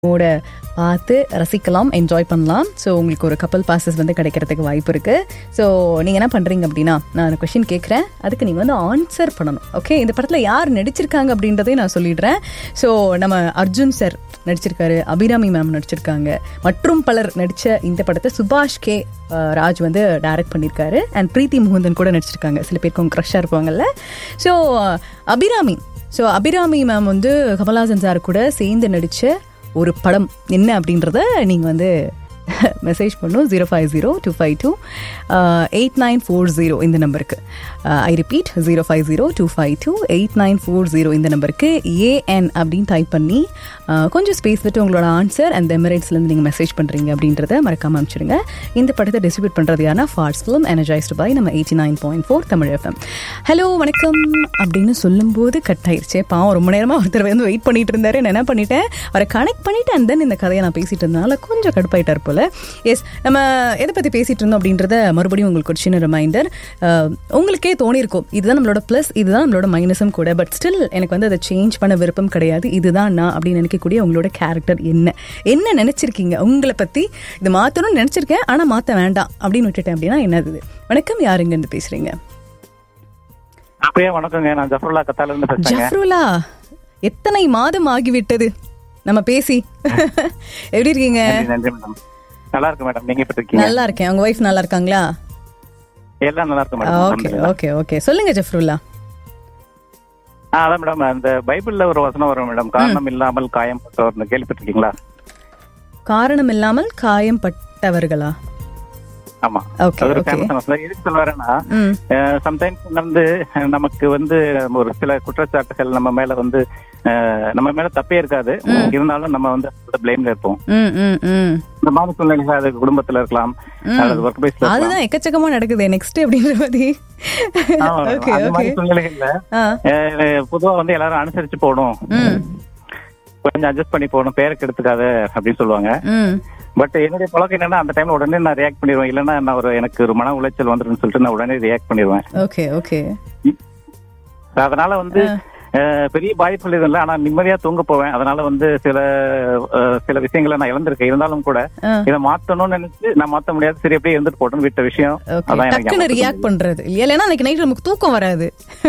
ஓட பார்த்து ரசிக்கலாம் என்ஜாய் பண்ணலாம் ஸோ உங்களுக்கு ஒரு கப்பல் பாசஸ் வந்து கிடைக்கிறதுக்கு வாய்ப்பு இருக்கு ஸோ நீங்கள் என்ன பண்ணுறீங்க அப்படின்னா நான் ஒரு கொஷின் கேட்குறேன் அதுக்கு நீங்கள் வந்து ஆன்சர் பண்ணணும் ஓகே இந்த படத்தில் யார் நடிச்சிருக்காங்க அப்படின்றதையும் நான் சொல்லிடுறேன் ஸோ நம்ம அர்ஜுன் சார் நடிச்சிருக்காரு அபிராமி மேம் நடிச்சிருக்காங்க மற்றும் பலர் நடித்த இந்த படத்தை சுபாஷ் கே அஹ், ராஜ் வந்து டைரக்ட் பண்ணியிருக்காரு அண்ட் பிரீத்தி முகுந்தன் கூட நடிச்சிருக்காங்க சில பேருக்கு அவங்க க்ரஷ்ஷாக இருப்பாங்கல்ல so Abirami so Abirami ma'am வந்து கமல்ஹாசன் சார் கூட சேர்ந்து நடித்த ஒரு படம் என்ன அப்படின்றத நீங்கள் வந்து மெசேஜ் பண்ணும் zero five zero two five two eight nine four zero இந்த நம்பருக்கு I repeat zero five zero two five two eight nine four zero இந்த நம்பருக்கு ஏஎன் அப்படின்னு டைப் பண்ணி uh, கொஞ்சம் ஸ்பேஸ் விட்டு உங்களோட ஆன்சர் அந்த எமிரேட்ஸ்லேருந்து நீங்கள் மெசேஜ் பண்ணுறீங்க அப்படின்றத மறக்காம அனுப்பிச்சிடுங்க இந்த படத்தை டிஸ்ட்ரிபியூட் பண்ணுறது யாருன்னா ஃபார்ட்ஸ் ஃபிலிம் எனர்ஜைஸ்டு பை நம்ம eighty nine point four Tamil FM hello வணக்கம் அப்படின்னு சொல்லும்போது கட் ஆயிருச்சே பாவம் ரொம்ப நேரமாக ஒருத்தர் வந்து வெயிட் பண்ணிட்டு இருந்தாரு நான் என்ன பண்ணிட்டேன் அவரை கனெக்ட் பண்ணிட்டு அண்ட் தென் இந்த கதையை நான் பேசிட்டு இருந்தனால கொஞ்சம் கடுப்பாயிட்டார் போல எஸ் நம்ம எதை பற்றி பேசிட்டு இருந்தோம் அப்படின்றத மறுபடியும் உங்களுக்கு ஒரு சின்ன ரிமைண்டர் உங்களுக்கே தோணியிருக்கும் இதுதான் நம்மளோட ப்ளஸ் இதுதான் நம்மளோட மைனஸும் கூட பட் ஸ்டில் எனக்கு வந்து அதை சேஞ்ச் பண்ண விருப்பம் கிடையாது இதுதான் நான் அப்படின்னு நினைக்கக்கூடிய உங்களோட கேரக்டர் என்ன என்ன நினைச்சிருக்கீங்க உங்களை பற்றி இது மாற்றணும்னு நினைச்சிருக்கேன் ஆனால் மாற்ற வேண்டாம் அப்படின்னு விட்டுட்டேன் அப்படின்னா என்னது இது? வணக்கம் யாருங்க இருந்து பேசுறீங்க அப்பயே வணக்கங்க நான் ஜஃபருல்லா கத்தால இருந்து பேசுறேங்க ஜஃப்ருலா எத்தனை மாதம் ஆகிவிட்டது நம்ம பேசி எப்படி இருக்கீங்க நன்றி நன்றி மேடம் நல்லா இருக்கு மேடம் நீங்க எப்படி இருக்கீங்க நல்லா இருக்கேன் உங்க ஒய்ஃப் நல்லா இருக்காங்களா எல்லாம் நல்லா இருக்கு மேடம் ஓகே ஓகே ஓகே சொல்லுங்க ஜஃப்ருல்லா ஆ, அதான் மேடம் அந்த பைபிள்ல ஒரு வசனம் வரும் மேடம் காரணம் இல்லாமல் காயம் பட்டவர் கேள்விப்பட்டிருக்கீங்களா காரணம் இல்லாமல் காயம் பட்டவர்களா ஆமா ஓகே அது ஒரு ஓகே ஃபேமஸ் வசனம் எதுக்கு சொல்ல வரேன்னா ம் சம்டைம்ஸ் வந்து நமக்கு வந்து ஒரு சில குற்றச்சாட்டுகள் நம்ம மேல வந்து அஹ், நம்ம மேல தப்பே இருக்காது இருந்தாலும் நம்ம வந்து பிளேம்ல இருப்போம் ம் ம் ம் இந்த மாதிரி சூழ்நிலைகள் அது குடும்பத்துல இருக்கலாம் அல்லது ஒர்க் பிளேஸ்ல இருக்கலாம் அதுதான் எக்கச்சக்கமா நடக்குது நெக்ஸ்ட் அப்படின்ற மாதிரி ஆமா madam. ஓகே அந்த ஓகே மாதிரி சூழ்நிலைகள்ல ஆ அஹ், பொதுவா வந்து எல்லாரும் அனுசரிச்சு போகணும் ம் கொஞ்சம் அட்ஜஸ்ட் பண்ணி போகணும் பேருக்கு எடுத்துக்காத அப்படின்னு சொல்லுவாங்க ம் பட் என்னுடைய பழக்கம் என்னன்னா அந்த டைம்ல உடனே நான் ரியாக்ட் பண்ணிடுவேன் இல்லைன்னா நான் ஒரு எனக்கு ஒரு மன உளைச்சல் வந்துருன்னு சொல்லிட்டு நான் உடனே ரியாக்ட் பண்ணிடுவேன் ஓகே ஓகே அதனால வந்து அஹ், பெரிய பாதிப்புகள் எதுவும் இல்லை ஆனா நிம்மதியா தூங்க போவேன் அதனால வந்து சில அஹ், சில விஷயங்களை நான் இழந்திருக்கேன் இருந்தாலும் கூட ஆ இதை மாத்தணும்னு நினைச்சு நான் மாத்த முடியாது சரி அப்படியே இருந்துட்டு போட்டோன்னு விட்ட விஷயம் ஓகே அதான் எனக்கு டக்குன்னு ஞாபகம் ரியாக்ட் பண்றது இல்லையா இல்லைன்னா அன்னைக்கு நைட் நமக்கு தூக்கம் வராது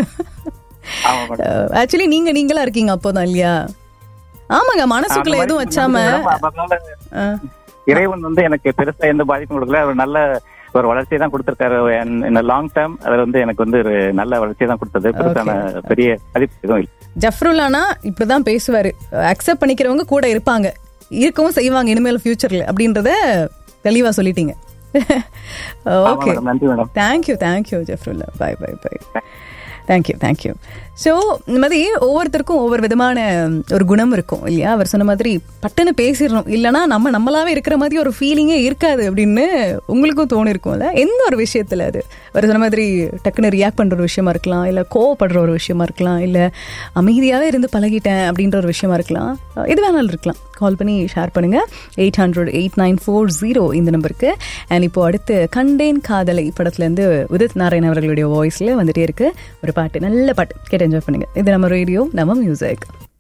ஆமா madam. ஆக்சுவலி நீங்க நீங்களா இருக்கீங்க அப்போதான் இல்லையா ஆமாங்க மனசுக்குள்ள அந்த எதுவும் மாதிரி வச்சாம madam, அதனால ஆ, இறைவன் வந்து எனக்கு பெருசா எந்த பாதிப்பும் கொடுக்கல ஒரு நல்ல ஒரு வளர்ச்சியை தான் கொடுத்திருக்காரு இந்த லாங் டேர்ம் அதுல வந்து எனக்கு வந்து ஒரு நல்ல வளர்ச்சியை தான் கொடுத்தது பெருசான பெரிய மதிப்பு எதுவும் இல்லை ஜஃப்ருல்லானா இப்படிதான் பேசுவாரு அக்செப்ட் பண்ணிக்கிறவங்க கூட இருப்பாங்க இருக்கவும் செய்வாங்க இனிமேல் ஃபியூச்சர்ல அப்படின்றத தெளிவா சொல்லிட்டீங்க ஆமா ஓகே madam, நன்றி madam thank you thank you Jefrulla bye bye bye thank you thank you so இந்த மாதிரி ஒவ்வொருத்தருக்கும் ஒவ்வொரு விதமான ஒரு குணம் இருக்கும் இல்லையா அவர் சொன்ன மாதிரி பட்டுன்னு பேசிடணும் இல்லைனா நம்ம நம்மளாவே இருக்கிற மாதிரி ஒரு ஃபீலிங்கே இருக்காது அப்படின்னு உங்களுக்கும் தோணி இருக்கும்ல எந்த ஒரு விஷயத்தில் அது அவர் சொன்ன மாதிரி டக்குன்னு ரியாக்ட் பண்ணுற ஒரு விஷயமா இருக்கலாம் இல்லை கோவப்படுற ஒரு விஷயமா இருக்கலாம் இல்லை அமைதியாகவே இருந்து பழகிட்டேன் அப்படின்ற ஒரு விஷயமா இருக்கலாம் எது வேணாலும் இருக்கலாம் கால் பண்ணி ஷேர் பண்ணுங்க eight hundred eight nine four zero இந்த நம்பருக்கு அண்ட் இப்போ அடுத்து கண்டேன் காதலை படத்துலேருந்து உதித் நாராயண் அவர்களுடைய வாய்ஸில் வந்துட்டே இருக்கு ஒரு பாட்டு நல்ல பாட்டு கேட்டு என்ஜாய் பண்ணுங்க இது நம்ம ரேடியோ நம்ம மியூசிக்